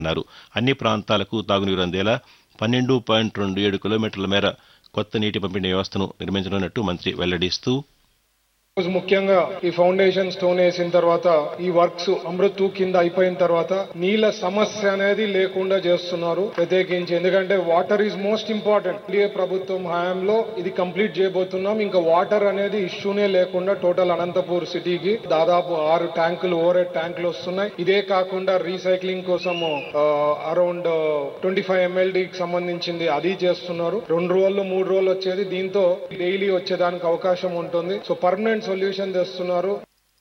అన్నారు అన్ని ప్రాంతాలకు తాగునీరు అందేలా పన్నెండు పాయింట్ రెండు ఏడు కిలోమీటర్ల మేర కొత్త నీటి పంపిణీ వ్యవస్థను నిర్మించనున్నట్టు మంత్రి వెల్లడిస్తూ రోజు ముఖ్యంగా ఈ ఫౌండేషన్ స్టోన్ వేసిన తర్వాత ఈ వర్క్స్ అమృత్ టూ కింద అయిపోయిన తర్వాత నీళ్ళ సమస్య అనేది లేకుండా చేస్తున్నారు ప్రత్యేకించి ఎందుకంటే water is most important NDA ప్రభుత్వం హయాంలో ఇది కంప్లీట్ చేయబోతున్నాం ఇంకా వాటర్ అనేది ఇష్యూనే లేకుండా టోటల్ అనంతపూర్ సిటీకి దాదాపు ఆరు ట్యాంకులు ఓవర్ హెడ్ ట్యాంకులు వస్తున్నాయి ఇదే కాకుండా రీసైక్లింగ్ కోసం అరౌండ్ ట్వంటీ ఫైవ్ ఎంఎల్డీకి సంబంధించింది అది చేస్తున్నారు రెండు రోజులు మూడు రోజులు వచ్చేది దీంతో డైలీ వచ్చేదానికి అవకాశం ఉంటుంది సో పర్మనెంట్ సొల్యూషన్ తెస్తున్నారు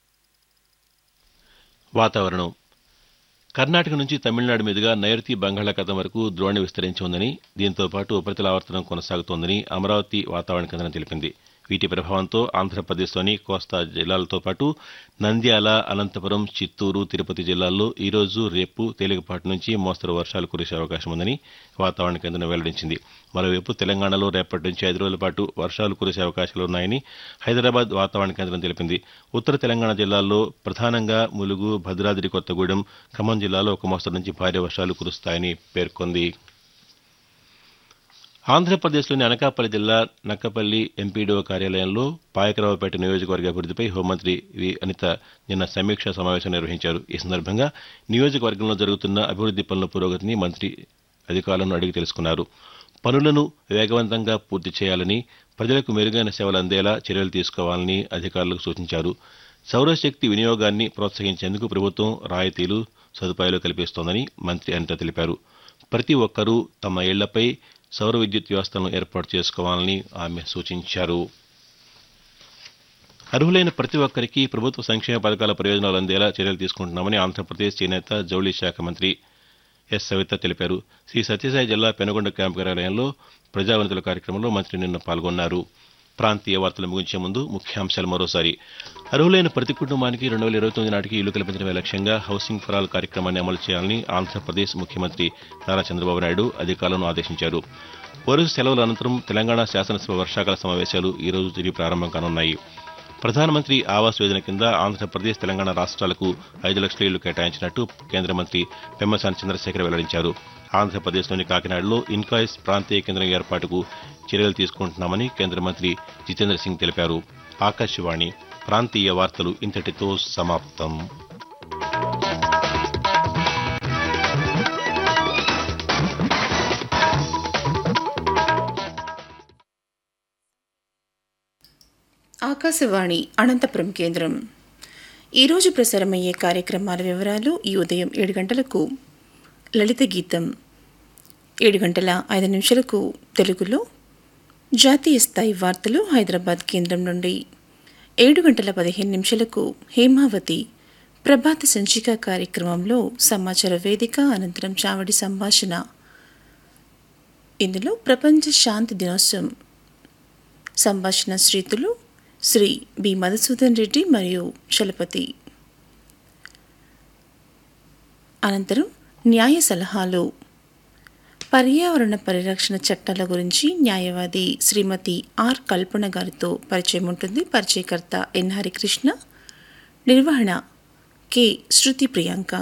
వాతావరణం కర్ణాటక నుంచి తమిళనాడు మీదుగా నైరుతి బంగాళాఖాతం వరకు ద్రోణి విస్తరించి ఉందని దీంతో పాటు ఉపరితల ఆవర్తనం కొనసాగుతోందని అమరావతి వాతావరణ కేంద్రం తెలిపింది వీటి ప్రభావంతో ఆంధ్రప్రదేశ్లోని కోస్తా జిల్లాలతో పాటు నంద్యాల అనంతపురం చిత్తూరు తిరుపతి జిల్లాల్లో ఈరోజు రేపు తేలికపాటి నుంచి మోస్తరు వర్షాలు కురిసే అవకాశం ఉందని వాతావరణ కేంద్రం వెల్లడించింది మరోవైపు తెలంగాణలో రేపటి నుంచి ఐదు రోజుల పాటు వర్షాలు కురిసే అవకాశాలున్నాయని హైదరాబాద్ వాతావరణ కేంద్రం తెలిపింది ఉత్తర తెలంగాణ జిల్లాల్లో ప్రధానంగా ములుగు భద్రాద్రి కొత్తగూడెం ఖమ్మం జిల్లాలో ఒక మోస్తరు నుంచి భారీ వర్షాలు కురుస్తాయని పేర్కొంది ఆంధ్రప్రదేశ్లోని అనకాపల్లి జిల్లా నక్కపల్లి ఎంపీడీఓ కార్యాలయంలో పాయకరావుపేట నియోజకవర్గ అభివృద్దిపై హోంమంత్రి వి అనిత నిన్న సమీక్షా సమావేశం నిర్వహించారు ఈ సందర్భంగా నియోజకవర్గంలో జరుగుతున్న అభివృద్ది పనుల పురోగతిని మంత్రి అధికారులను అడిగి తెలుసుకున్నారు పనులను వేగవంతంగా పూర్తి చేయాలని ప్రజలకు మెరుగైన సేవలు అందేలా చర్యలు తీసుకోవాలని అధికారులకు సూచించారు సౌరశక్తి వినియోగాన్ని ప్రోత్సహించేందుకు ప్రభుత్వం రాయితీలు సదుపాయాలు కల్పిస్తోందని మంత్రి అనిత తెలిపారు ప్రతి ఒక్కరూ తమ ఇళ్లపై సౌర విద్యుత్ వ్యవస్థలను ఏర్పాటు చేసుకోవాలని ఆమె సూచించారు అర్హులైన ప్రతి ఒక్కరికి ప్రభుత్వ సంక్షేమ పథకాల ప్రయోజనాలు అందేలా చర్యలు తీసుకుంటున్నామని ఆంధ్రప్రదేశ్ చేనేత జౌళి శాఖ మంత్రి ఎస్ సవిత తెలిపారు శ్రీ సత్యసాయి జిల్లా పెనుగొండ క్యాంపు కార్యాలయంలో ప్రజావనితుల కార్యక్రమంలో మంత్రి నిన్న పాల్గొన్నారు ప్రాంతీయ వార్తలు ముగించే ముందు ముఖ్యాంశాలు మరోసారి అర్హులైన ప్రతి కుటుంబానికి రెండు వేల ఇరవై తొమ్మిది నాటికి ఇల్లు కల్పించడమే లక్ష్యంగా హౌసింగ్ ఫర్ ఆల్ కార్యక్రమాన్ని అమలు చేయాలని ఆంధ్రప్రదేశ్ ముఖ్యమంత్రి నారా చంద్రబాబు నాయుడు అధికారులను ఆదేశించారు వరుస సెలవుల అనంతరం తెలంగాణ శాసనసభ వర్షాకాల సమావేశాలు ఈ రోజు తిరిగి ప్రారంభం కానున్నాయి ప్రధానమంత్రి ఆవాస్ యోజన కింద ఆంధ్రప్రదేశ్ తెలంగాణ రాష్ట్రాలకు ఐదు లక్షల ఇళ్లు కేటాయించినట్టు కేంద్ర మంత్రి పెమ్మసాని చంద్రశేఖర్ వెల్లడించారు ఆంధ్రప్రదేశ్లోని కాకినాడలో ఇన్కాయిస్ ప్రాంతీయ కేంద్రం ఏర్పాటుకు చర్యలు తీసుకుంటున్నామని కేంద్ర మంత్రి జితేంద్ర సింగ్ తెలిపారు ఆకాశవాణి ప్రాంతీయ వార్తలు ఇంతటితో సమాప్తం ఆకాశవాణి అనంతపురం కేంద్రం ఈరోజు ప్రసారమయ్యే కార్యక్రమాల వివరాలు ఈ ఉదయం ఏడు గంటలకు లలిత గీతం ఏడు గంటల ఐదు నిమిషాలకు తెలుగులో జాతీయ స్థాయి వార్తలు హైదరాబాద్ కేంద్రం నుండి ఏడు గంటల పదిహేను నిమిషాలకు హేమావతి ప్రభాత సంచిక కార్యక్రమంలో సమాచార వేదిక అనంతరం చావడి సంభాషణ ఇందులో ప్రపంచ శాంతి దినోత్సవం సంభాషణ శ్రీతులు శ్రీ బి మధుసూదన్ రెడ్డి మరియు చలపతి అనంతరం న్యాయ సలహాలు పర్యావరణ పరిరక్షణ చట్టాల గురించి న్యాయవాది శ్రీమతి ఆర్ కల్పన గారితో పరిచయం ఉంటుంది పరిచయకర్త ఎన్ హరికృష్ణ నిర్వహణ కె శృతి ప్రియాంక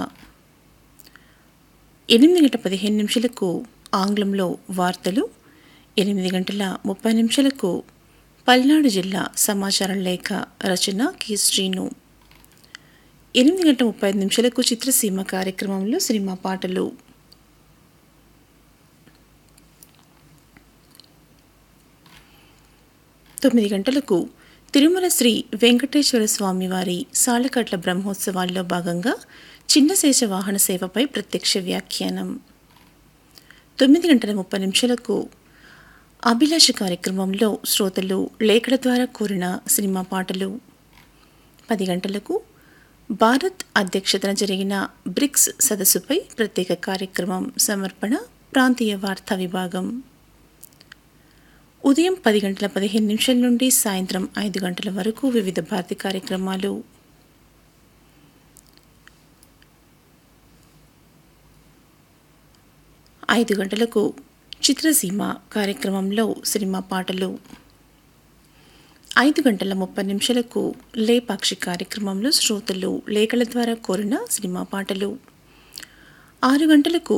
ఎనిమిది గంటల పదిహేను నిమిషాలకు ఆంగ్లంలో వార్తలు ఎనిమిది గంటల ముప్పై నిమిషాలకు పల్నాడు జిల్లా సమాచారం లేఖ రచన కె శ్రీను ఎనిమిది గంటల ముప్పై ఐదు నిమిషాలకు చిత్రసీమ కార్యక్రమంలో సినిమా పాటలు తొమ్మిది గంటలకు తిరుమల శ్రీ వెంకటేశ్వర స్వామి వారి సాలకట్ల బ్రహ్మోత్సవాల్లో భాగంగా చిన్న శేష వాహన సేవపై ప్రత్యక్ష వ్యాఖ్యానం తొమ్మిది గంటల ముప్పై నిమిషాలకు అభిలాష కార్యక్రమంలో శ్రోతలు లేఖల ద్వారా కోరిన సినిమా పాటలు పది గంటలకు భారత్ అధ్యక్షతన జరిగిన బ్రిక్స్ సదస్సుపై ప్రత్యేక కార్యక్రమం సమర్పణ ప్రాంతీయ వార్తా విభాగం ఉదయం పది గంటల పదిహేను నిమిషాల నుండి సాయంత్రం ఐదు గంటల వరకు వివిధ భారతి కార్యక్రమాలు ఐదు గంటలకు చిత్రసీమ కార్యక్రమంలో సినిమా పాటలు ఐదు గంటల ముప్పై నిమిషాలకు లేపాక్షి కార్యక్రమంలో శ్రోతలు లేఖల ద్వారా కోరిన సినిమా పాటలు ఆరు గంటలకు